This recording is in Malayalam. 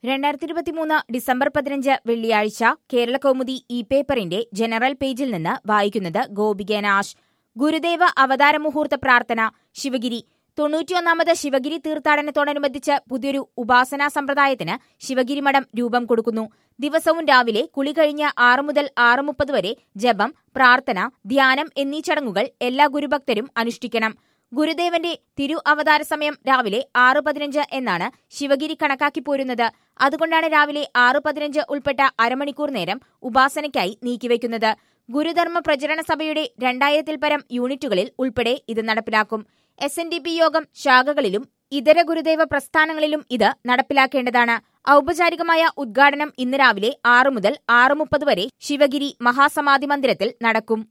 രണ്ടായിരത്തി ഇരുപത്തിമൂന്ന് ഡിസംബർ പതിനഞ്ച് വെള്ളിയാഴ്ച കേരള കൗമുദി ഇ പേപ്പറിന്റെ ജനറൽ പേജിൽ നിന്ന് വായിക്കുന്നത് ഗോപിക നാശ് ഗുരുദേവ അവതാര മുഹൂർത്ത പ്രാർത്ഥന ശിവഗിരി തൊണ്ണൂറ്റിയൊന്നാമത് ശിവഗിരി തീർത്ഥാടനത്തോടനുബന്ധിച്ച് പുതിയൊരു ഉപാസനാ സമ്പ്രദായത്തിന് ശിവഗിരി മഠം രൂപം കൊടുക്കുന്നു ദിവസവും രാവിലെ കുളി കഴിഞ്ഞ് ആറ് മുതൽ ആറ് മുപ്പത് വരെ ജപം പ്രാർത്ഥന ധ്യാനം എന്നീ ചടങ്ങുകൾ എല്ലാ ഗുരുഭക്തരും അനുഷ്ഠിക്കണം ഗുരുദേവന്റെ തിരു അവതാര സമയം രാവിലെ ആറ് പതിനഞ്ച് എന്നാണ് ശിവഗിരി കണക്കാക്കി പോരുന്നത് അതുകൊണ്ടാണ് രാവിലെ ആറ് പതിനഞ്ച് ഉൾപ്പെട്ട അരമണിക്കൂർ നേരം ഉപാസനയ്ക്കായി നീക്കിവെക്കുന്നത് ഗുരുധർമ്മ പ്രചരണ സഭയുടെ രണ്ടായിരത്തിൽ പരം യൂണിറ്റുകളിൽ ഉൾപ്പെടെ ഇത് നടപ്പിലാക്കും എസ് എൻ ഡി പി യോഗം ശാഖകളിലും ഇതര ഗുരുദേവ പ്രസ്ഥാനങ്ങളിലും ഇത് നടപ്പിലാക്കേണ്ടതാണ് ഔപചാരികമായ ഉദ്ഘാടനം ഇന്ന് രാവിലെ ആറ് മുതൽ ആറ് മുപ്പത് വരെ ശിവഗിരി മഹാസമാധി മന്ദിരത്തിൽ നടക്കും